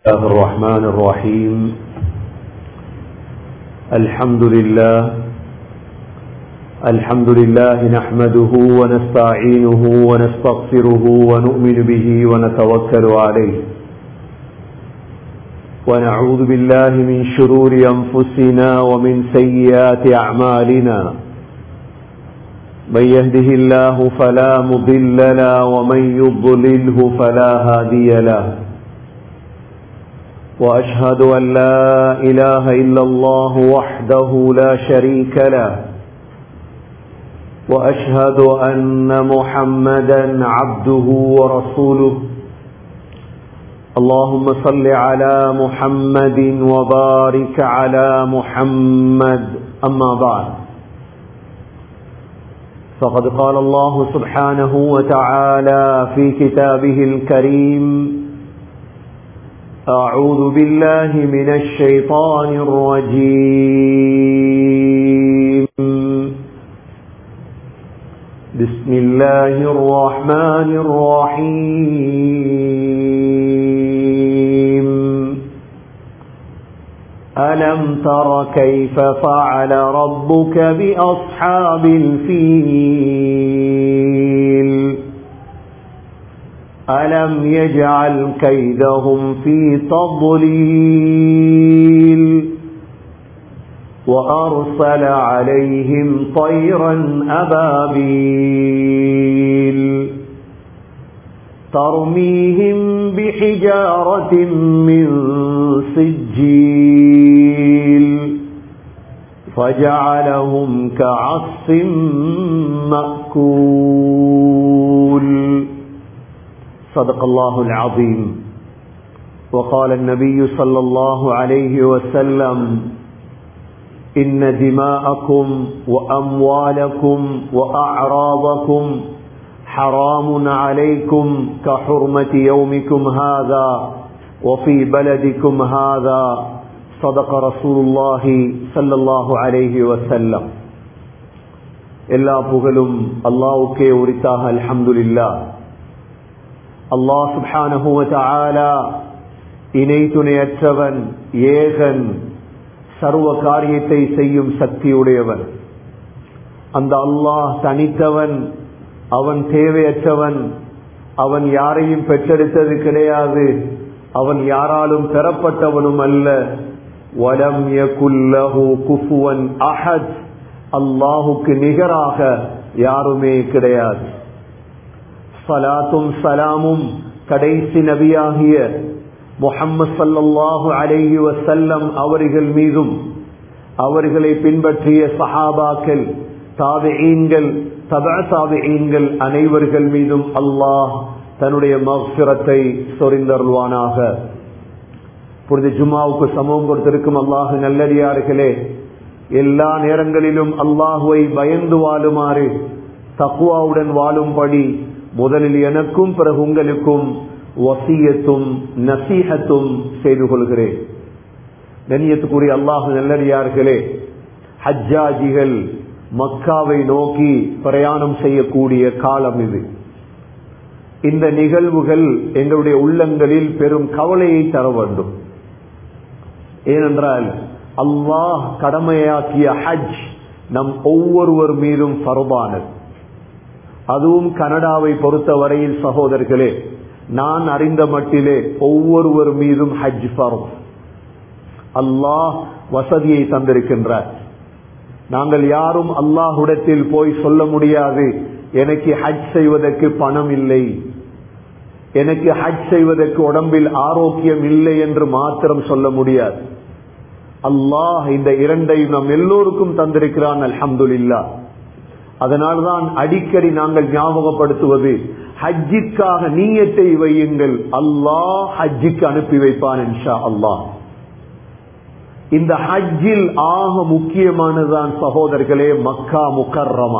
الله الرحمن الرحيم الحمد لله الحمد لله نحمده ونستعينه ونستغفره ونؤمن به ونتوكل عليه ونعوذ بالله من شرور أنفسنا ومن سيئات أعمالنا من يهده الله فلا مضل له ومن يضلله فلا هادي له واشهد ان لا اله الا الله وحده لا شريك له واشهد ان محمدا عبده ورسوله اللهم صل على محمد وبارك على محمد اما بعد فقد قال الله سبحانه وتعالى في كتابه الكريم أعوذ بالله من الشيطان الرجيم بسم الله الرحمن الرحيم ألم تر كيف فعل ربك بأصحاب الفيل ألم يجعل كيدهم في تضليل وأرسل عليهم طيرا أبابيل ترميهم بحجارة من سجيل فجعلهم كعصف مأكول صدق الله العظيم وقال النبي صلى الله عليه وسلم إن دماءكم وأموالكم وأعراضكم حرام عليكم كحرمة يومكم هذا وفي بلدكم هذا صدق رسول الله صلى الله عليه وسلم எல்லா புகழும் அல்லாவுக்கே உரித்தாக அல்ஹம்துலில்லா அல்லாஹ் சுபானஹுவ இணை துணையற்றவன் ஏகன் சர்வ காரியத்தை செய்யும் சக்தியுடையவன் அந்த அல்லாஹ் தனித்தவன் அவன் தேவையற்றவன் அவன் யாரையும் பெற்றெடுத்தது கிடையாது அவன் யாராலும் பெறப்பட்டவனும் அல்ல வலம் யகுல்லஹு குஃபுவன் அஹத் அல்லாஹுக்கு நிகராக யாருமே கிடையாது சலாத்தும் சலாமும் கடைசி நபியாகிய முஹம்மது சல்லாஹூ அலைஹி வசல்லம் அவர்கள் மீதும் அவர்களை பின்பற்றிய சஹாபாக்கள் தாவியீன்கள் தப தாவியீன்கள் அனைவர்கள் மீதும் அல்லாஹ் தன்னுடைய மக்சிரத்தை சொரிந்தருள்வானாக புரித ஜுமாவுக்கு சமூகம் கொடுத்திருக்கும் அல்லாஹு நல்லடியார்களே எல்லா நேரங்களிலும் அல்லாஹுவை பயந்து வாழுமாறு தக்குவாவுடன் வாழும்படி முதலில் எனக்கும் பிறகு உங்களுக்கும் வசியத்தும் நசீகத்தும் செய்து கொள்கிறேன் கண்ணியத்துக்குரிய அல்லாஹு நல்லடியார்களே ஹஜ்ஜாஜிகள் மக்காவை நோக்கி பிரயாணம் செய்யக்கூடிய காலம் இது இந்த நிகழ்வுகள் எங்களுடைய உள்ளங்களில் பெரும் கவலையை தர வேண்டும் ஏனென்றால் அல்லாஹ் கடமையாக்கிய ஹஜ் நம் ஒவ்வொருவர் மீதும் பருவானது அதுவும் கனடாவை பொறுத்த வரையில் சகோதரர்களே நான் அறிந்த மட்டிலே ஒவ்வொருவர் மீதும் ஹஜ் ஃபரும் அல்லாஹ் வசதியை தந்திருக்கின்றார் நாங்கள் யாரும் அல்லாஹுடத்தில் போய் சொல்ல முடியாது எனக்கு ஹஜ் செய்வதற்கு பணம் இல்லை எனக்கு ஹஜ் செய்வதற்கு உடம்பில் ஆரோக்கியம் இல்லை என்று மாத்திரம் சொல்ல முடியாது அல்லாஹ் இந்த இரண்டையும் நம் எல்லோருக்கும் தந்திருக்கிறான் அல்ஹம்துல்லா அதனால்தான் அடிக்கடி நாங்கள் ஞாபகப்படுத்துவது ஹஜ்ஜிற்காக நீயத்தை வையுங்கள் அல்லாஹ் ஹஜ்ஜிக்கு அனுப்பி வைப்பான் இன்ஷா அல்லாஹ் இந்த ஹஜ்ஜில் ஆக முக்கியமானதுதான் சகோதரர்களே மக்கா முக்கர்ரமா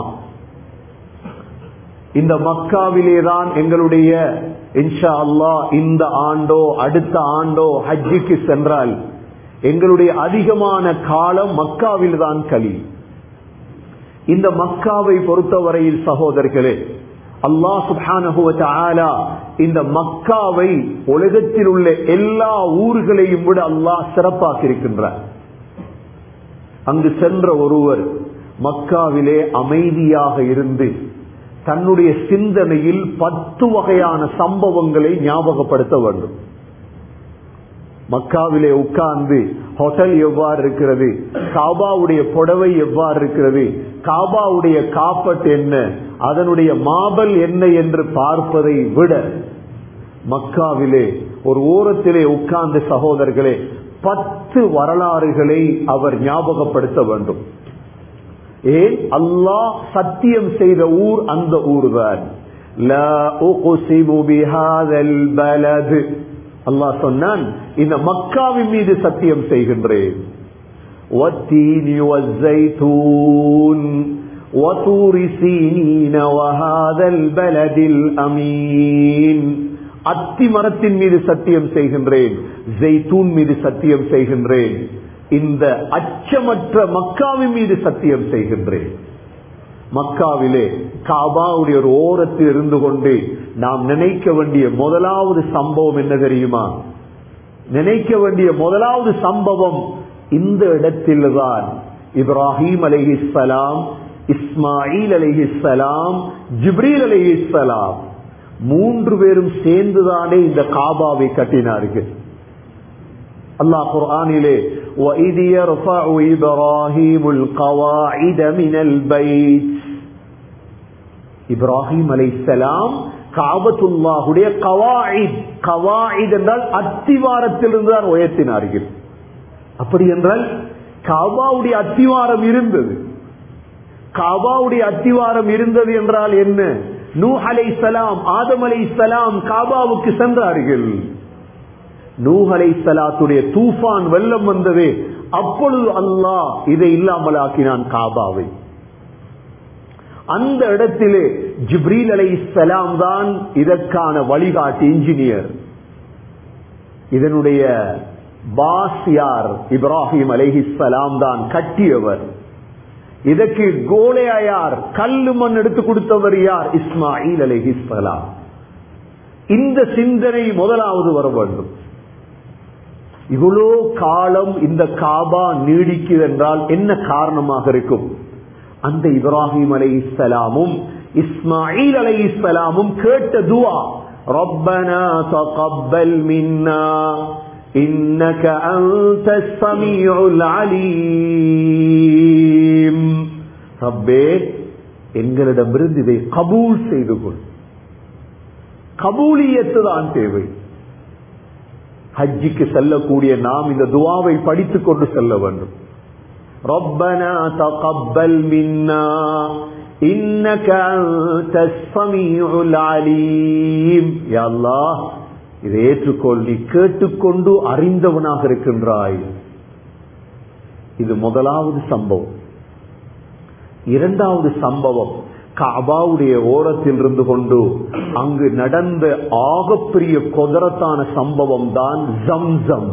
இந்த மக்காவிலேதான் எங்களுடைய இன்ஷா அல்லாஹ் இந்த ஆண்டோ அடுத்த ஆண்டோ ஹஜ்ஜிக்கு சென்றால் எங்களுடைய அதிகமான காலம் மக்காவில் தான் கலி இந்த மக்காவை பொறுத்தவரையில் சகோதரர்களே அல்லாஹ் சுபானகுவ இந்த மக்காவை உலகத்தில் உள்ள எல்லா ஊர்களையும் விட அல்லாஹ் சிறப்பாக்கி இருக்கின்றார் அங்கு சென்ற ஒருவர் மக்காவிலே அமைதியாக இருந்து தன்னுடைய சிந்தனையில் பத்து வகையான சம்பவங்களை ஞாபகப்படுத்த வேண்டும் மக்காவிலே உட்கார்ந்து ஹோட்டல் எவ்வாறு இருக்கிறது காபாவுடைய புடவை எவ்வாறு இருக்கிறது காபாவுடைய காப்பட் என்ன அதனுடைய மாபல் என்ன என்று பார்ப்பதை விட மக்காவிலே ஒரு ஓரத்திலே உட்கார்ந்த சகோதரர்களே பத்து வரலாறுகளை அவர் ஞாபகப்படுத்த வேண்டும் ஏன் அல்லாஹ் சத்தியம் செய்த ஊர் அந்த ஊர் தான் அல்லாஹ் சொன்னான் இந்த மக்காவின் மீது சத்தியம் செய்கின்றேன் والتين والزيتون وطور سينين وهذا البلد الأمين அத்தி மரத்தின் மீது சத்தியம் செய்கின்றேன் ஜெய்தூன் மீது சத்தியம் செய்கின்றேன் இந்த அச்சமற்ற மக்காவின் மீது சத்தியம் செய்கின்றேன் மக்காவிலே காபாவுடைய ஒரு ஓரத்தில் இருந்து கொண்டு நாம் நினைக்க வேண்டிய முதலாவது சம்பவம் என்ன தெரியுமா நினைக்க வேண்டிய முதலாவது சம்பவம் இந்த இடத்தில்தான் இப்ராஹிம் அலைஹிஸ்ஸலாம் இஸ்மாயில் அலைஹிஸ்ஸலாம் ஜிப்ரீல் அலைஹிஸ்ஸலாம் மூன்று பேரும் சேர்ந்துதானே இந்த காபாவை கட்டினார்கள் அல்லாஹ் குர்ஆனிலே وَإِذْ يَرْفَعُ إِبْرَاهِيمُ الْقَوَاعِدَ مِنَ الْبَيْتِ இப்ராஹிம் அலைஹிஸ்ஸலாம் காபத்துல்லாஹுடைய கவாயித் கவாயித் என்றால் அத்திவாரத்திலிருந்து தான் உயர்த்தினார்கள் அப்படி என்றால் காபாவுடைய அத்திவாரம் இருந்தது காபாவுடைய அத்திவாரம் இருந்தது என்றால் என்ன நூ அலை சலாம் ஆதம் அலை சலாம் காபாவுக்கு சென்றார்கள் நூஹ் அலை சலாத்துடைய தூஃபான் வெள்ளம் வந்தது அப்பொழுது அல்லாஹ் இதை இல்லாமல் ஆக்கினான் காபாவை அந்த இடத்திலே ஜிப்ரீல் அலை சலாம் தான் இதற்கான வழிகாட்டு இன்ஜினியர் இதனுடைய பாஸ் யார் இப்ராஹிம் அலைஹிஸ்ஸலாம் தான் கட்டியவர் இதற்கு கோலையா யார் கல்லு மண் எடுத்து கொடுத்தவர் யார் இஸ்மாயில் அலைஹிஸ்ஸலாம் இந்த சிந்தனை முதலாவது வர வேண்டும் இவ்வளோ காலம் இந்த காபா நீடிக்குது என்றால் என்ன காரணமாக இருக்கும் அந்த இப்ராஹிம் அலை இஸ்லாமும் இஸ்மாயில் அலை இஸ்லாமும் கேட்ட துவா ربنا تقبل منا إنك أنت السميع العليم ரப்பே எங்களிடமிருந்து இதை கபூல் செய்து கொள் கபூலியத்து தான் தேவை ஹஜ்ஜிக்கு செல்லக்கூடிய நாம் இந்த துவாவை படித்துக் கொண்டு செல்ல வேண்டும் ربنا تقبل منا إنك أنت السميع العليم يا الله இதை ஏற்றுக்கொள் நீ கேட்டுக்கொண்டு அறிந்தவனாக இருக்கின்றாய் இது முதலாவது சம்பவம் இரண்டாவது சம்பவம் காபாவுடைய ஓரத்தில் இருந்து கொண்டு அங்கு நடந்த ஆகப்பெரிய கொதரத்தான சம்பவம் தான் ஜம்சம்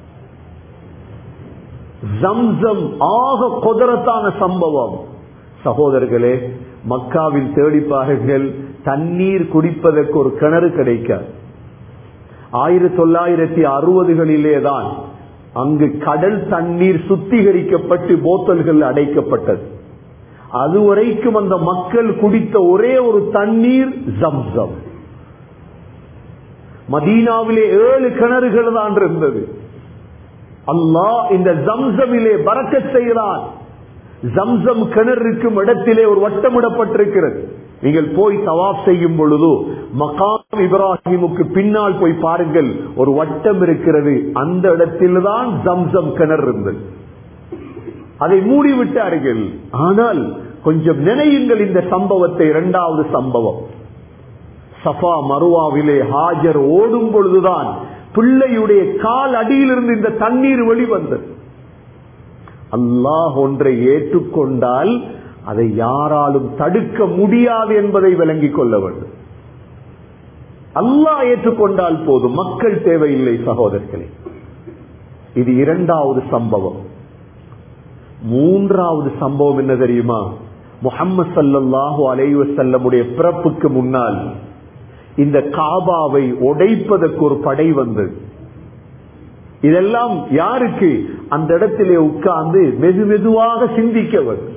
ஜம்சம் ஆக கொதரத்தான சம்பவம் சகோதரர்களே மக்காவில் தேடி பாருங்கள் தண்ணீர் குடிப்பதற்கு ஒரு கிணறு கிடைக்க ஆயிரத்தி தொள்ளாயிரத்தி அறுபதுகளிலே தான் அங்கு கடல் தண்ணீர் சுத்திகரிக்கப்பட்டு போத்தல்கள் அடைக்கப்பட்டது அதுவரைக்கும் அந்த மக்கள் குடித்த ஒரே ஒரு தண்ணீர் ஜம்சம் மதீனாவிலே ஏழு கிணறுகள் தான் இருந்தது அல்லாஹ் இந்த ஜம்சமிலே பறக்க செய்கிறான் ஜம்சம் கிணறு இருக்கும் இடத்திலே ஒரு வட்டமிடப்பட்டிருக்கிறது நீங்கள் போய் தவாப் செய்யும் பொழுது மகாம் இப்ராஹிமுக்கு பின்னால் போய் பாருங்கள் ஒரு வட்டம் இருக்கிறது அந்த இடத்தில்தான் ஜம்சம் கிணறு இருந்தது அதை மூடிவிட்டார்கள் ஆனால் கொஞ்சம் நினையுங்கள் இந்த சம்பவத்தை இரண்டாவது சம்பவம் சஃபா மருவாவிலே ஹாஜர் ஓடும் பொழுதுதான் பிள்ளையுடைய கால் அடியிலிருந்து இந்த தண்ணீர் வெளிவந்தது அல்லாஹ் ஒன்றை ஏற்றுக்கொண்டால் அதை யாராலும் தடுக்க முடியாது என்பதை விளங்கிக் கொள்ள வேண்டும் அல்லாஹ் ஏற்றுக்கொண்டால் போதும் மக்கள் தேவையில்லை சகோதரர்களே இது இரண்டாவது சம்பவம் மூன்றாவது சம்பவம் என்ன தெரியுமா முகம்மது சல்லல்லாஹு அலைவசல்லமுடைய பிறப்புக்கு முன்னால் இந்த காபாவை உடைப்பதற்கு ஒரு படை வந்தது இதெல்லாம் யாருக்கு அந்த இடத்திலே உட்கார்ந்து மெது மெதுவாக சிந்திக்க வேண்டும்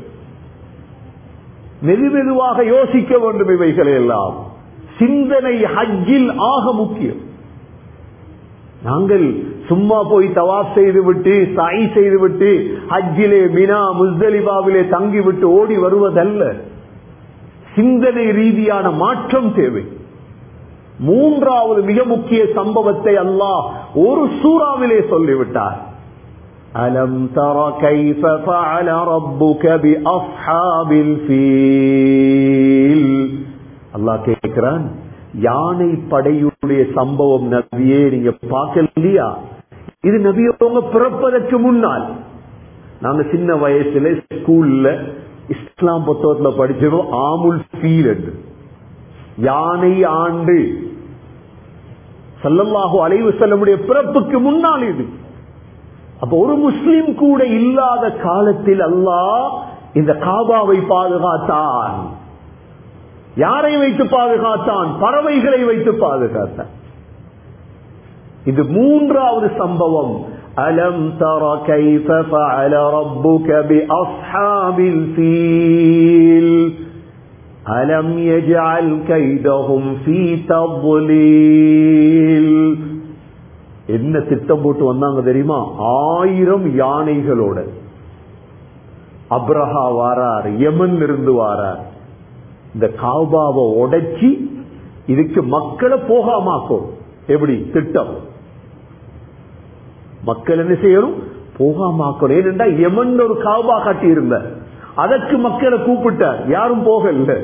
மெது மெதுவாக யோசிக்க வேண்டும் இவைகளை எல்லாம் சிந்தனை ஹஜ்ஜில் ஆக முக்கியம் நாங்கள் சும்மா போய் தவாப் செய்து விட்டு சாய் செய்து விட்டு ஹஜ்ஜிலே மினா முஸ்தலிபாவிலே தங்கிவிட்டு ஓடி வருவதல்ல சிந்தனை ரீதியான மாற்றம் தேவை மூன்றாவது மிக முக்கிய சம்பவத்தை அல்லாஹ் ஒரு சூறாவிலே சொல்லிவிட்டார் அலம் தர கைஃப ஃபஅல ரப்புக பி அஸ்ஹாபில் ஃபீல் அல்லாஹ் கேட்கிறான் யானை படையுடைய சம்பவம் நபியே நீங்க பார்க்கலையா இது நபியவங்க பிறப்பதற்கு முன்னால் நாங்க சின்ன வயசுல ஸ்கூல்ல இஸ்லாம் புத்தகத்துல படிச்சிருக்கோம் ஆமுல் ஃபீல் என்று யானை ஆண்டு சல்லல்லாஹு அலைவு செல்லமுடைய பிறப்புக்கு முன்னால் இது அப்ப ஒரு முஸ்லிம் கூட இல்லாத காலத்தில் அல்லாஹ் இந்த காபாவை பாதுகாத்தான் யாரை வைத்து பாதுகாத்தான் பறவைகளை வைத்து பாதுகாத்தான் இது மூன்றாவது சம்பவம் அலம் தர கைஃப ஃபஅல ரப்புக பி அஸ்ஹாபில் ஃபீல் அலம் யஜ்அல் கைதஹும் ஃபீ தضلீல் என்ன திட்டம் போட்டு வந்தாங்க தெரியுமா ஆயிரம் யானைகளோட அப்ரஹா வாரார் யமன் இருந்து வாரார் இந்த காபாவை உடைச்சி இதுக்கு மக்களை போகாமாக்கும் எப்படி திட்டம் மக்கள் என்ன செய்யணும் போகாமாக்கணும் ஏனென்றா எமன் ஒரு காபா காட்டி இருந்த அதற்கு மக்களை கூப்பிட்டார் யாரும் போகல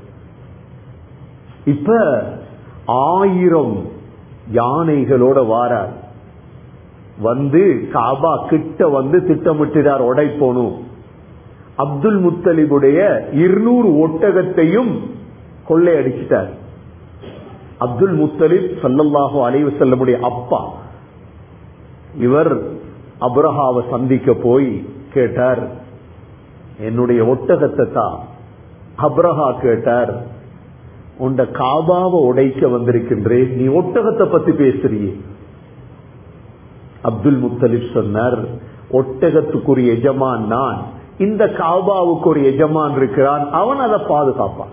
இப்ப ஆயிரம் யானைகளோட வாரார் வந்து காபா கிட்ட வந்து திட்டமிட்டார் உடைப்போனும் அப்துல் முத்தலிபுடைய இருநூறு ஒட்டகத்தையும் கொள்ளையடிச்சிட்டார் அப்துல் முத்தலிப் சல்லல்லாஹு அலைவு செல்லமுடைய அப்பா இவர் அப்ரஹாவை சந்திக்க போய் கேட்டார் என்னுடைய ஒட்டகத்தை தான் அப்ரஹா கேட்டார் உண்ட காபாவை உடைக்க வந்திருக்கின்றேன் நீ ஒட்டகத்தை பத்தி பேசுறியே அப்துல் முத்தலிப் சொன்னார் ஒட்டகத்துக்குரிய எஜமான் நான் இந்த காபாவுக்கு ஒரு எஜமான் இருக்கிறான் அவன் அதை பாதுகாப்பான்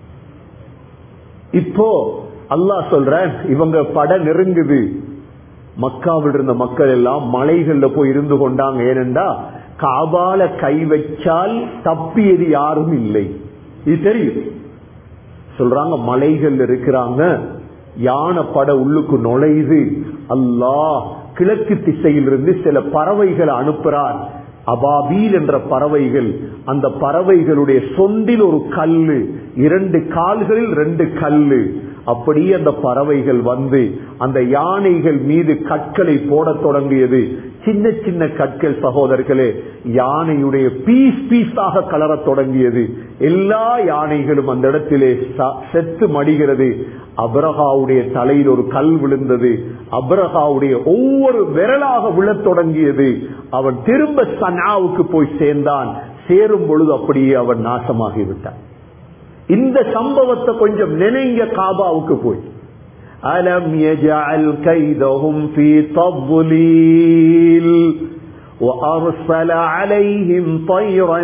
இப்போ அல்லாஹ் சொல்றேன் இவங்க பட நெருங்குது மக்காவில் இருந்த மக்கள் எல்லாம் மலைகள்ல போய் இருந்து கொண்டாங்க ஏனென்றா காபால கை வச்சால் தப்பியது யாரும் இல்லை இது தெரியும் சொல்றாங்க மலைகள் இருக்கிறாங்க யானை பட உள்ளுக்கு நுழையுது அல்லாஹ் கிழக்கு திசையிலிருந்து சில பறவைகளை அனுப்புறார் அபாபீல் என்ற பறவைகள் அந்த பறவைகளுடைய சொண்டில் ஒரு கல்லு இரண்டு கால்களில் ரெண்டு கல்லு அப்படியே அந்த பறவைகள் வந்து அந்த யானைகள் மீது கற்களை போட தொடங்கியது சின்ன சின்ன கற்கள் சகோதரர்களே யானையுடைய பீஸ் பீஸாக கலர தொடங்கியது எல்லா யானைகளும் அந்த இடத்திலே செத்து மடிகிறது அபரகாவுடைய தலையில் ஒரு கல் விழுந்தது அபரகாவுடைய ஒவ்வொரு விரலாக விழத் தொடங்கியது அவன் திரும்ப சனாவுக்கு போய் சேர்ந்தான் சேரும் பொழுது அப்படியே அவன் நாசமாகிவிட்டான் இந்த சம்பவத்தை கொஞ்சம் நினைங்க காபாவுக்கு போய் அலம் யஜஅல் கைதஹும் ஃபீ தضلீல் وأرسل عليهم طيرا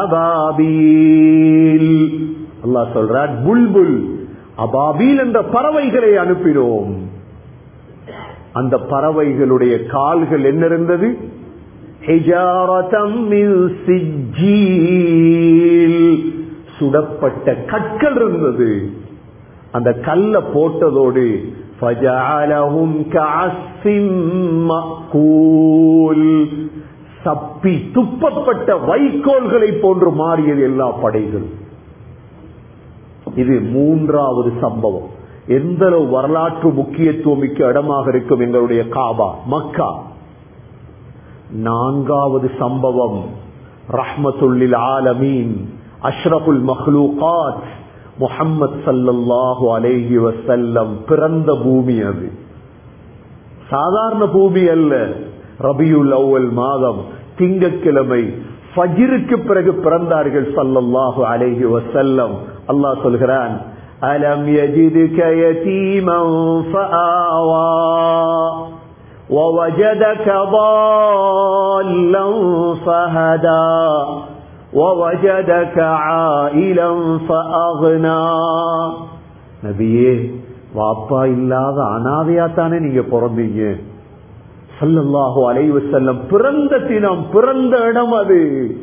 أبابيل அல்லாஹ் சொல்றார் புல்புல் அபாபீல் என்ற பறவைகளை அனுப்பினோம் அந்த பறவைகளுடைய கால்கள் என்ன இருந்தது ஹிஜாரதம் மின் சிஜ்ஜீல் சுடப்பட்ட கற்கள் இருந்தது அந்த கல்ல போட்டதோடு சப்பி துப்பப்பட்ட வைக்கோல்களை போன்று மாறியது எல்லா படைகளும் இது மூன்றாவது சம்பவம் எந்த அளவு வரலாற்று முக்கியத்துவம் மிக்க இடமாக இருக்கும் எங்களுடைய காபா மக்கா நான்காவது சம்பவம் ரஹ்மத்துல்லில் ஆலமீன் அஷ்ரஃபுல் மஹ்லூகாத் முஹம்மத் சல்லல்லாஹு அலைஹி வசல்லம் பிறந்த பூமி அது சாதாரண பூமி அல்ல ரபியுல் அவ்வல் மாதம் திங்கக்கிழமை ஃபஜிருக்கு பிறகு பிறந்தார்கள் சல்லல்லாஹு அலைஹி வஸல்லம் அல்லாஹ் சொல்கிறான் அலம் யஜிதுக யதீமன் ஃபஆவா ووجدك ضالا فهدى ووجدك عائلا فأغنى நபியே வாப்பா இல்லாத அனாதையாத்தானே நீங்க பிறந்தீங்க சல்லல்லாஹு அலைவு செல்லம் பிறந்த தினம் பிறந்த இடம் அது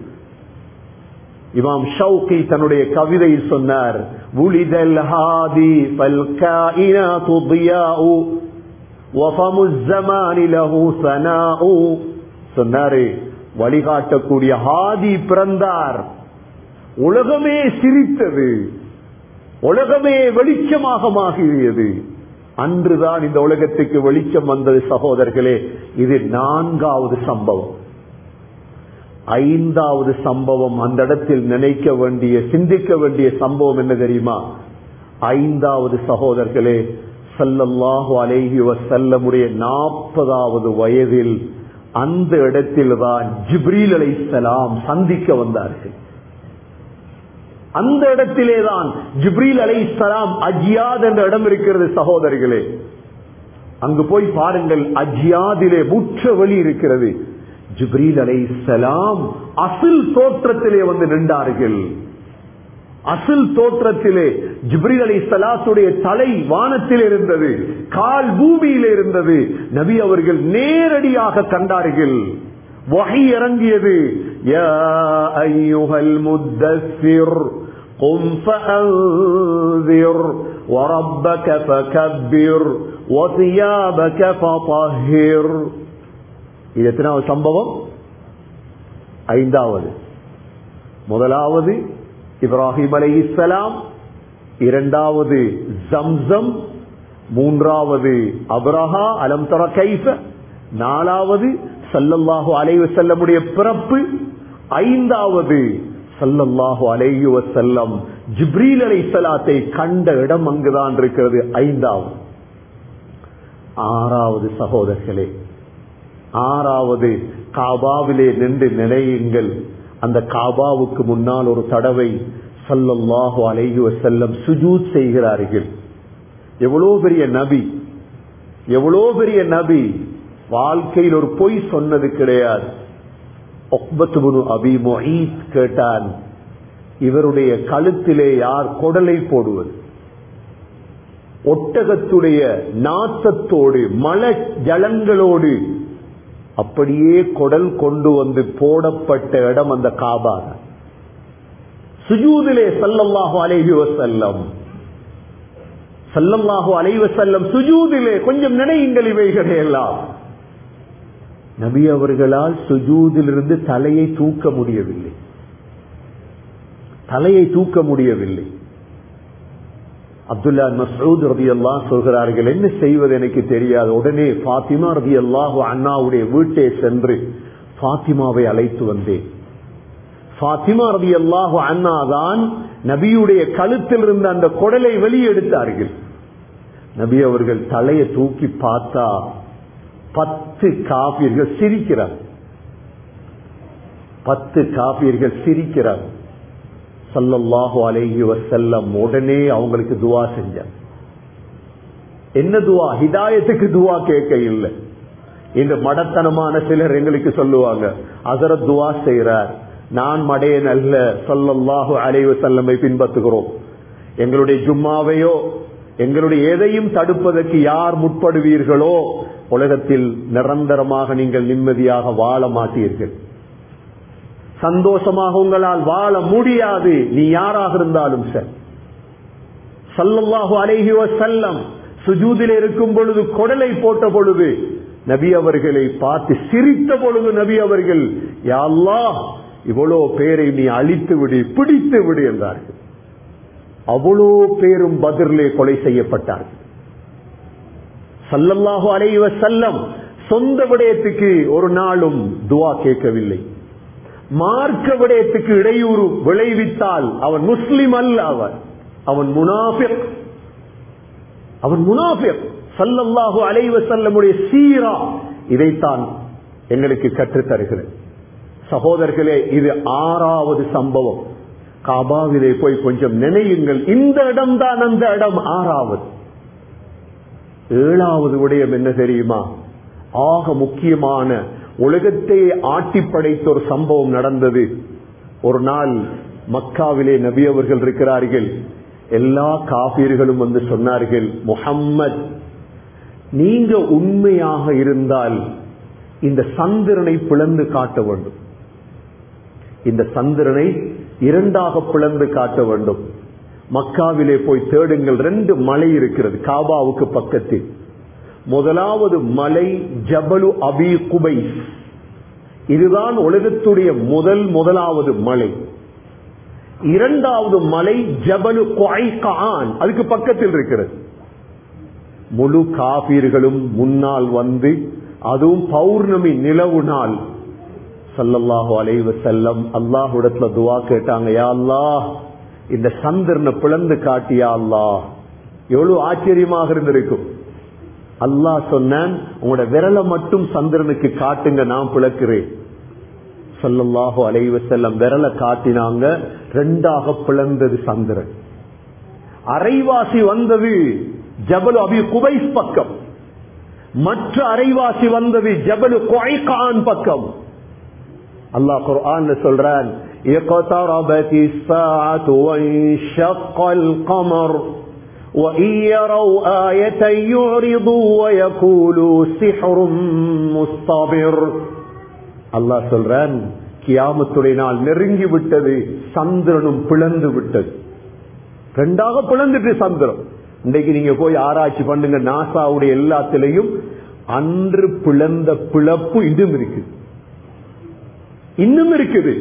இமாம் ஷவுகி தன்னுடைய கவிதையில் சொன்னார் உளிதல் ஹாதி பல்காயினாத்து தியாஉ وفم الزمان له ثناء சொன்னாரு வழிகாட்டக்கூடிய ஹாதி பிறந்தார் உலகமே சிரித்தது உலகமே வெளிச்சமாக மாறியது அன்றுதான் இந்த உலகத்துக்கு வெளிச்சம் வந்தது சகோதரர்களே இது நான்காவது சம்பவம் ஐந்தாவது சம்பவம் அந்த இடத்தில் நினைக்க வேண்டிய சிந்திக்க வேண்டிய சம்பவம் என்ன தெரியுமா ஐந்தாவது சகோதரர்களே சல்லல்லாஹு அலைஹி வசல்லமுடைய நாற்பதாவது வயதில் அந்த இடத்தில் தான் ஜிப்ரீல் அலைசலாம் சந்திக்க வந்தார்கள் அந்த இடத்திலே தான் ஜிப்ரீல் அலைசலாம் அஜியாத் என்ற இடம் இருக்கிறது சகோதரிகளே அங்கு போய் பாருங்கள் அஜியாதிலே முற்ற வழி இருக்கிறது ஜிப்ரீல் அலைசலாம் அசில் தோற்றத்திலே வந்து நின்றார்கள் அசில் தோற்றத்திலே ஜிப்ரீல் அலி சலாத்துடைய தலை வானத்தில் இருந்தது கால் பூமியில் இருந்தது நபி அவர்கள் நேரடியாக கண்டார்கள் வகை இறங்கியது யா ஐயுஹல் முத்தஸ்ஸிர் قم فأنذر وربك فكبر وثيابك فطهر இது எத்தனாவது சம்பவம் ஐந்தாவது முதலாவது இப்ராஹிம் அலை இஸ்லாம் இரண்டாவது ஜம்சம் மூன்றாவது அப்ரஹா அலம் தர கைஃப நாலாவது சல்லல்லாஹு அலைஹி செல்லமுடைய பிறப்பு ஐந்தாவது சல்லல்லாஹு அலைஹி வசல்லம் ஜிப்ரீல் அலை சலாத்தை கண்ட இடம் அங்குதான் இருக்கிறது ஐந்தாவது ஆறாவது சகோதரர்களே ஆறாவது காபாவிலே நின்று நினையுங்கள் அந்த காபாவுக்கு முன்னால் ஒரு தடவை சல்லல்லாஹு அலைஹி வசல்லம் சுஜூத் செய்கிறார்கள் எவ்வளோ பெரிய நபி எவ்வளோ பெரிய நபி வாழ்க்கையில் ஒரு பொய் சொன்னது கிடையாது அபி மொஹீத் கேட்டான் இவருடைய கழுத்திலே யார் கொடலை போடுவது ஒட்டகத்துடைய நாத்தத்தோடு மல ஜலங்களோடு அப்படியே கொடல் கொண்டு வந்து போடப்பட்ட இடம் அந்த காபா சுஜூதிலே சல்லல்லாஹு அலைஹி வசல்லம் சல்லல்லாஹு அலைஹி வசல்லம் சுஜூதிலே கொஞ்சம் நினையுங்கள் இவைகளை எல்லாம் நபி அவர்களால் சுஜூதிலிருந்து தலையை தூக்க முடியவில்லை தலையை தூக்க முடியவில்லை அப்துல்லா மசூத் ரபி அல்லா சொல்கிறார்கள் என்ன செய்வது எனக்கு தெரியாது உடனே பாத்திமா ரபி அல்லாஹு அண்ணாவுடைய வீட்டை சென்று பாத்திமாவை அழைத்து வந்தேன் பாத்திமா ரபி அல்லாஹு அண்ணா தான் நபியுடைய கழுத்தில் இருந்த அந்த குடலை வெளியெடுத்தார்கள் நபி அவர்கள் தலையை தூக்கி பார்த்தா பத்து காபியர்கள் சிரிக்கிறார் பத்து காபியர்கள் சிரிக்கிறார் சல்லல்லாஹு அலைஹி வசல்லம் உடனே அவங்களுக்கு துவா செஞ்சார் என்ன துவா ஹிதாயத்துக்கு துவா கேட்க இல்லை இந்த மடத்தனமான சிலர் எங்களுக்கு சொல்லுவாங்க அசரத் துவா செய்யறார் நான் மடையன் அல்ல சொல்லல்லாஹு அலைவு செல்லமை பின்பற்றுகிறோம் எங்களுடைய ஜும்மாவையோ எங்களுடைய எதையும் தடுப்பதற்கு யார் முற்படுவீர்களோ உலகத்தில் நிரந்தரமாக நீங்கள் நிம்மதியாக வாழ மாட்டீர்கள் சந்தோஷமாக உங்களால் வாழ முடியாது நீ யாராக இருந்தாலும் சார் சல்லல்லாஹு அலைஹி செல்லம் சுஜூதில் இருக்கும் பொழுது கொடலை போட்ட பொழுது நபி அவர்களை பார்த்து சிரித்த பொழுது நபி அவர்கள் யாழ்லா இவ்வளோ பேரை நீ அழித்து விடு பிடித்து விடு என்றார்கள் அவ்வளோ பேரும் பதிலே கொலை செய்யப்பட்டார்கள் சல்லல்லாஹு அலைவ செல்லம் சொந்த விடயத்துக்கு ஒரு நாளும் துவா கேட்கவில்லை மார்க்க விடயத்துக்கு இடையூறு விளைவித்தால் அவன் முஸ்லிம் அல்ல அவன் அவன் முனாஃபிக் அவன் முனாஃபிக் சல்லல்லாஹு அலைவ செல்லமுடைய சீரா இதைத்தான் எங்களுக்கு கற்றுத் தருகிறது சகோதரர்களே இது ஆறாவது சம்பவம் காபாவிலே போய் கொஞ்சம் நினையுங்கள் இந்த இடம் தான் அந்த இடம் ஆறாவது ஏழாவது விடயம் என்ன தெரியுமா ஆக முக்கியமான உலகத்தை ஆட்டி படைத்த ஒரு சம்பவம் நடந்தது ஒரு நாள் மக்காவிலே நபி அவர்கள் இருக்கிறார்கள் எல்லா காபீர்களும் வந்து சொன்னார்கள் முஹம்மத் நீங்க உண்மையாக இருந்தால் இந்த சந்திரனை பிளந்து காட்ட வேண்டும் இந்த சந்திரனை இரண்டாக பிளந்து காட்ட வேண்டும் மக்காவிலே போய் தேடுங்கள் ரெண்டு மலை இருக்கிறது காபாவுக்கு பக்கத்தில் முதலாவது மலை ஜபலு அபி குபைஸ் இதுதான் உலகத்துடைய முதல் முதலாவது மலை இரண்டாவது மலை ஜபலு குஐகான் அதுக்கு பக்கத்தில் இருக்கிறது முழு காபீர்களும் முன்னால் வந்து அதுவும் பௌர்ணமி நிலவு நாள் சல்லல்லாஹு அலைவ செல்லம் அல்லாஹுடத்துல துவா கேட்டாங்க யா அல்லாஹ் இந்த சந்திரனை பிளந்து காட்டியா அல்லாஹ் எவ்வளவு ஆச்சரியமாக இருந்திருக்கும் அல்லாஹ் சொன்னான் உங்களோட விரலை மட்டும் சந்திரனுக்கு காட்டுங்க நான் பிளக்கிறேன் சல்லல்லாஹு அலைவ செல்லம் விரலை காட்டினாங்க ரெண்டாக பிளந்தது சந்திரன் அரைவாசி வந்தது ஜபலு அபி குபைஸ் பக்கம் மற்ற அரைவாசி வந்தது ஜபலு குவைகான் பக்கம் அல்லாஹ் குர்ஆன் சொல்றான் اقتربت الساعة وانشق القمر وإن يروا آية يعرضوا ويقولوا سحر مستبر அல்லாஹ் சொல்றான் கியாமத்துடைய நாள் நெருங்கி விட்டது சந்திரனும் பிளந்து விட்டது ரெண்டாக பிளந்துட்டு சந்திரன் இன்றைக்கு நீங்க போய் ஆராய்ச்சி பண்ணுங்க நாசாவுடைய எல்லாத்திலையும் அன்று பிளந்த பிளப்பு இன்னும் இருக்குது இன்னும் இருக்குது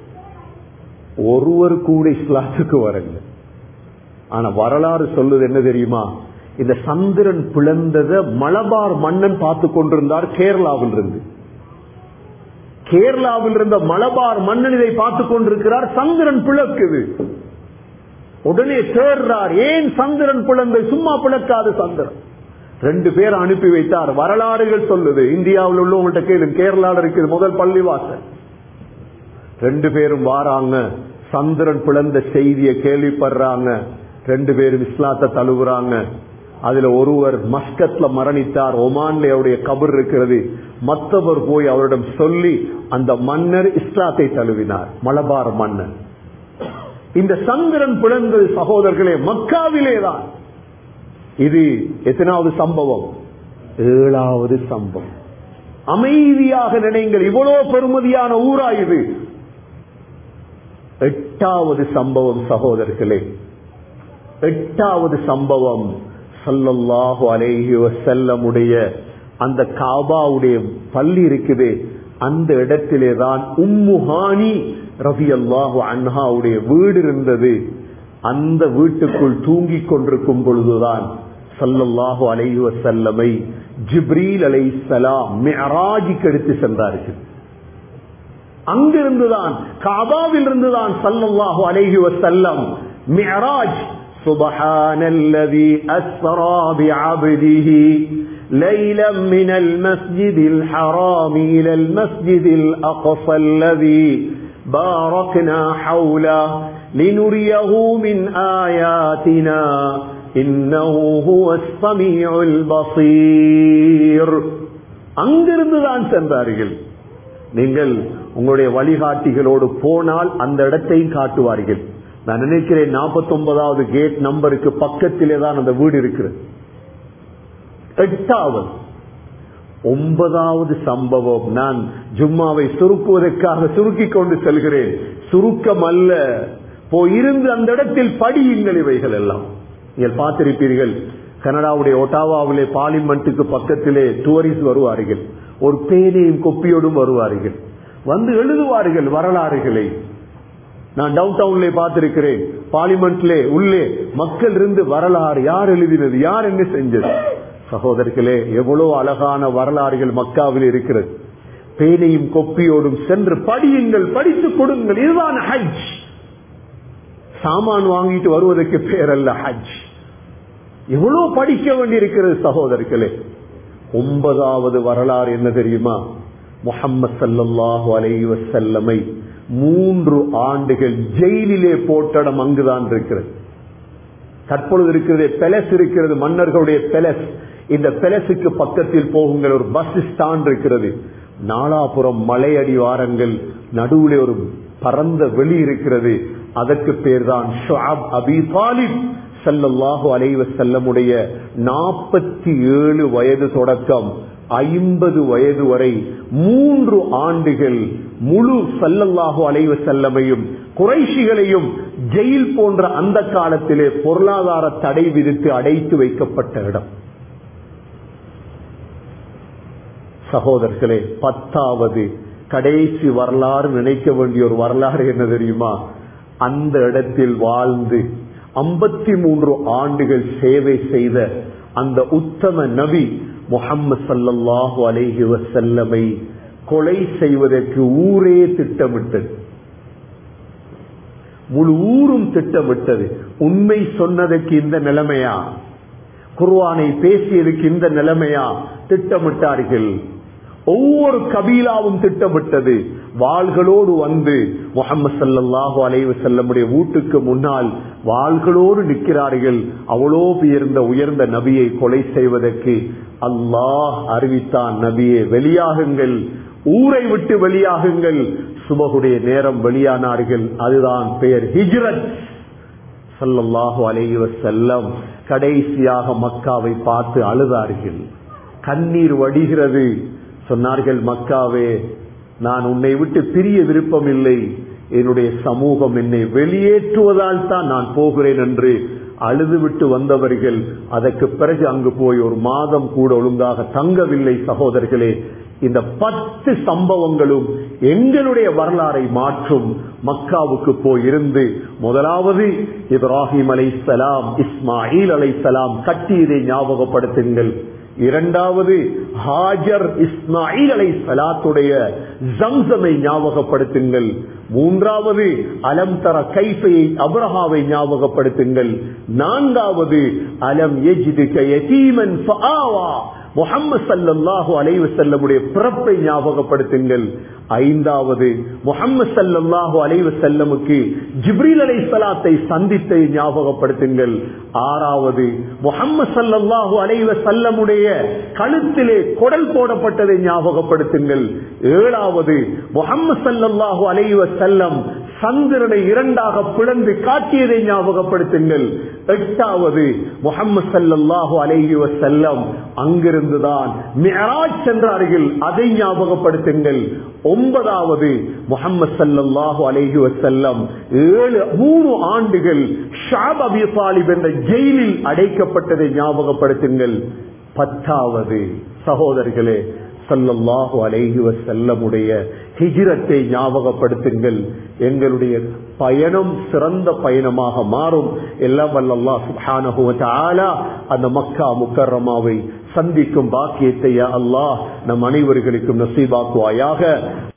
ஒருவர் கூட இஸ்லாத்துக்கு வரல ஆனா வரலாறு சொல்லுது என்ன தெரியுமா இந்த சந்திரன் பிளந்தத மலபார் மன்னன் பார்த்து கொண்டிருந்தார் கேரளாவில் இருந்து கேரளாவில் இருந்த மலபார் மன்னன் இதை பார்த்து கொண்டிருக்கிறார் சந்திரன் பிளக்குது உடனே தேர்றார் ஏன் சந்திரன் பிளந்து சும்மா பிளக்காது சந்திரன் ரெண்டு பேர் அனுப்பி வைத்தார் வரலாறுகள் சொல்லுது இந்தியாவில் உள்ளவங்கள்ட்ட கேளு கேரளாவில் இருக்குது முதல் பள்ளிவாசல் ரெண்டு பேரும் வாராங்க சந்திரன் பிளந்த செய்தியை கேள்விப்படுறாங்க ரெண்டு பேரும் இஸ்லாத்தை தழுவுறாங்க அதுல ஒருவர் மஸ்கத்ல மரணித்தார் ஒமான்ல அவருடைய கபர் இருக்கிறது மற்றவர் போய் அவரிடம் சொல்லி அந்த மன்னர் இஸ்லாத்தை தழுவினார் மலபார் மன்னர் இந்த சந்திரன் பிளந்தது சகோதரர்களே மக்காவிலே தான் இது எத்தனாவது சம்பவம் ஏழாவது சம்பவம் அமைதியாக நினைங்கள் இவ்வளவு பெருமதியான ஊரா இது எட்டாவது சம்பவம் சகோதரர்களே எட்டாவது சம்பவம் சல்லல்லாஹு அலைஹி வசல்லமுடைய அந்த காபாவுடைய பள்ளி இருக்குது அந்த இடத்திலே தான் உம்முஹானி ரவி அல்லாஹு அன்ஹாவுடைய வீடு இருந்தது அந்த வீட்டுக்குள் தூங்கிக் கொண்டிருக்கும் பொழுதுதான் சல்லல்லாஹு அலைஹி வசல்லமை ஜிப்ரீல் அலை சலாம் மெராஜிக்கு எடுத்து சென்றார்கள் அங்கிருந்துதான் காபாவில் இருந்துதான் சல்லல்லாஹு அலைஹி வசல்லம் மியராஜ் سبحان الذي أسرى بعبده ليلا من المسجد الحرام إلى المسجد الأقصى الذي باركنا حوله لنريه من آياتنا إنه هو السميع البصير அங்கிருந்துதான் சென்றார்கள் நீங்கள் உங்களுடைய வழிகாட்டிகளோடு போனால் அந்த இடத்தையும் காட்டுவார்கள் நான் நினைக்கிறேன் நாற்பத்தி ஒன்பதாவது கேட் நம்பருக்கு பக்கத்திலே தான் அந்த வீடு இருக்கிறது எட்டாவது ஒன்பதாவது சம்பவம் நான் ஜும்மாவை சுருக்குவதற்காக சுருக்கிக் கொண்டு செல்கிறேன் சுருக்கம் அல்ல போயிருந்து அந்த இடத்தில் படியுங்கள் இவைகள் எல்லாம் நீங்கள் பார்த்திருப்பீர்கள் கனடாவுடைய ஒட்டாவாவிலே பார்லிமெண்ட்டுக்கு பக்கத்திலே டூரிஸ்ட் வருவார்கள் ஒரு பேனையும் கொப்பியோடும் வருவார்கள் வந்து எழுதுவார்கள் வரலாறுகளை நான் டவுன் டவுன்ல பார்த்திருக்கிறேன் பார்லிமெண்ட்ல உள்ளே மக்கள் இருந்து வரலாறு யார் எழுதினது யார் என்ன செஞ்சது சகோதரர்களே எவ்வளவு அழகான வரலாறுகள் மக்காவில் இருக்கிறது பேனையும் கொப்பியோடும் சென்று படியுங்கள் படித்து கொடுங்கள் இதுதான் ஹஜ் சாமான் வாங்கிட்டு வருவதற்கு பேர் அல்ல ஹஜ் எவ்வளவு படிக்க வேண்டி இருக்கிறது சகோதரர்களே ஒன்பதாவது வரலாறு என்ன தெரியுமா முஹம்மது சல்லல்லாஹு அலைஹி வஸல்லமை மூன்று ஆண்டுகள் ஜெயிலிலே போட்டடம் அங்குதான் இருக்கிறது தற்பொழுது இருக்கிறது பெலஸ் இருக்கிறது மன்னர்களுடைய பெலஸ் இந்த பெலஸுக்கு பக்கத்தில் போகுங்கள் ஒரு பஸ் ஸ்டாண்ட் இருக்கிறது நாலாபுரம் மலையடி வாரங்கள் நடுவுல ஒரு பரந்த வெளி இருக்கிறது அதற்கு பேர் தான் ஷுஅப் அபி தாலிப் ஸல்லல்லாஹு அலைஹி வஸல்லமுடைய நாற்பத்தி ஏழு வயது தொடக்கம் ஐம்பது வயது வரை மூன்று ஆண்டுகள் முழு சல்லல்லாஹு அலைஹி வஸல்லமையும் குறைஷிகளையும் ஜெயில் போன்ற அந்த காலத்திலே பொருளாதார தடை விதித்து அடைத்து வைக்கப்பட்ட இடம் சகோதரர்களே பத்தாவது கடைசி வரலாறு நினைக்க வேண்டிய ஒரு வரலாறு என்ன தெரியுமா அந்த இடத்தில் வாழ்ந்து ஐம்பத்தி மூன்று ஆண்டுகள் சேவை செய்த அந்த உத்தம நபி முகம்மது சல்லல்லாஹு அலைஹி வசல்லமை கொலை செய்வதற்கு ஊரே திட்டமிட்டது முழு ஊரும் திட்டமிட்டது உண்மை சொன்னதற்கு இந்த நிலைமையா குர்வானை பேசியதுக்கு இந்த நிலைமையா திட்டமிட்டார்கள் ஒவ்வொரு கபீலாவும் திட்டமிட்டது வாள்களோடு வந்து முகமது சல்லாஹு அலைவு செல்லமுடைய வீட்டுக்கு முன்னால் வாள்களோடு நிற்கிறார்கள் அவ்வளோ உயர்ந்த உயர்ந்த நபியை கொலை செய்வதற்கு அல்லாஹ் அறிவித்தான் நபியே வெளியாகுங்கள் ஊரை விட்டு வெளியாகுங்கள் சுபகுடைய நேரம் வெளியானார்கள் அதுதான் பெயர் ஹிஜ்ரத் சல்லல்லாஹு அலைஹி வஸல்லம் கடைசியாக மக்காவை பார்த்து அழுதார்கள் கண்ணீர் வடிகிறது சொன்னார்கள் மக்காவே நான் உன்னை விட்டு பிரிய விருப்பம் இல்லை என்னுடைய சமூகம் என்னை வெளியேற்றுவதால் தான் நான் போகிறேன் என்று அழுதுவிட்டு வந்தவர்கள் அதற்கு பிறகு அங்கு போய் ஒரு மாதம் கூட ஒழுங்காக தங்கவில்லை சகோதரர்களே இந்த பத்து சம்பவங்களும் எங்களுடைய வரலாறை மாற்றும் மக்காவுக்கு போய் இருந்து முதலாவது இப்ராஹிம் அலை சலாம் இஸ்மாயில் அலை சலாம் கட்டியதை ஞாபகப்படுத்துங்கள் இரண்டாவது ஹாஜர் இஸ்மாயில் அலை சலாத்துடைய ஜம்சமை ஞாபகப்படுத்துங்கள் மூன்றாவது அலம் தர கைஃபையை அப்ரஹாவை ஞாபகப்படுத்துங்கள் நான்காவது அலம் எஜிதுமன் முகம்மது சல்லாஹூ அலைவு செல்லமுடைய பிறப்பை ஞாபகப்படுத்துங்கள் ஐந்தாவது முகம்மது சல்லாஹூ அலைவு செல்லமுக்கு ஜிப்ரீல் அலை சலாத்தை சந்தித்தை ஞாபகப்படுத்துங்கள் ஆறாவது முகம்மது சல்லாஹூ அலைவ செல்லமுடைய கழுத்திலே குடல் போடப்பட்டதை ஞாபகப்படுத்துங்கள் ஏழாவது முகம்மது சல்லாஹூ அலைவ செல்லம் சந்திரனை இரண்டாக பிளந்து காட்டியதை ஞாபகப்படுத்துங்கள் எட்டாவது முகம்மது சல்லாஹூ அலைஹி வசல்லம் அங்கிருந்துதான் மியராஜ் சென்றார்கள் அதை ஞாபகப்படுத்துங்கள் ஒன்பதாவது முகம்மது சல்லாஹூ அலைஹி வசல்லம் ஏழு மூணு ஆண்டுகள் ஷாப் அபி தாலிப் என்ற ஜெயிலில் அடைக்கப்பட்டதை ஞாபகப்படுத்துங்கள் பத்தாவது சகோதரர்களே சல்லல்லாஹு அலைஹி வசல்லமுடைய ஹிஜிரத்தை ஞாபகப்படுத்துங்கள் எங்களுடைய பயணம் சிறந்த பயணமாக மாறும் எல்லாம் வல்லல்லா சுப்ஹானஹு வ தஆலா அந்த மக்கா முக்கர்ரமாவை சந்திக்கும் பாக்கியத்தை யா அல்லாஹ் நம் அனைவர்களுக்கும் நசீபாக்குவாயாக